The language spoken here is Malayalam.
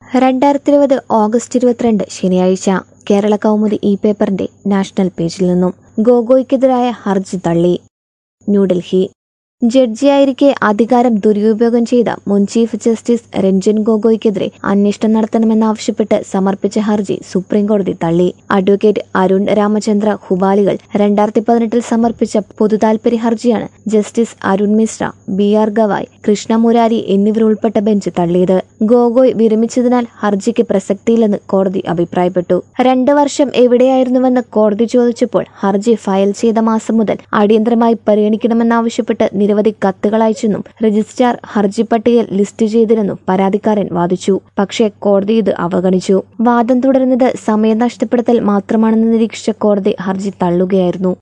രണ്ടായിരത്തി ഇരുപത് ഓഗസ്റ്റ് ഇരുപത്തിരണ്ട് ശനിയാഴ്ച കേരള കൗമുദി ഇ പേപ്പറിന്റെ നാഷണൽ പേജിൽ നിന്നും ഗോഗോയ്ക്കെതിരായ ഹർജി തള്ളി ന്യൂഡൽഹി ജഡ്ജിയായിരിക്കെ അധികാരം ദുരുപയോഗം ചെയ്ത മുൻ ചീഫ് ജസ്റ്റിസ് രഞ്ജൻ ഗൊഗോയ്ക്കെതിരെ അന്വേഷണം നടത്തണമെന്നാവശ്യപ്പെട്ട് സമർപ്പിച്ച ഹർജി സുപ്രീംകോടതി തള്ളി അഡ്വക്കേറ്റ് അരുൺ രാമചന്ദ്ര ഹുബാലികൾ രണ്ടായിരത്തി പതിനെട്ടിൽ സമർപ്പിച്ച പൊതുതാൽപര്യ ഹർജിയാണ് justice Arun Mishra B R Gavai Krishna Murari എന്നിവരുൾപ്പെട്ട ബെഞ്ച് തള്ളിയത് ഗോഗോയ് വിരമിച്ചതിനാൽ ഹർജിക്ക് പ്രസക്തിയില്ലെന്ന് കോടതി അഭിപ്രായപ്പെട്ടു രണ്ട് വർഷം എവിടെയായിരുന്നുവെന്ന് കോടതി ചോദിച്ചപ്പോൾ ഹർജി ഫയൽ ചെയ്ത മാസം മുതൽ അടിയന്തരമായി പരിഗണിക്കണമെന്നാവശ്യപ്പെട്ട് നിരവധി കത്തുകൾ അയച്ചെന്നും രജിസ്ട്രാർ ഹർജി പട്ടികയിൽ ലിസ്റ്റ് ചെയ്തിരുന്നും പരാതിക്കാരൻ വാദിച്ചു പക്ഷേ കോടതി ഇത് അവഗണിച്ചു വാദം തുടരുന്നത് സമയം നഷ്ടപ്പെടുത്തൽ മാത്രമാണെന്ന് നിരീക്ഷിച്ച കോടതി ഹർജി തള്ളുകയായിരുന്നു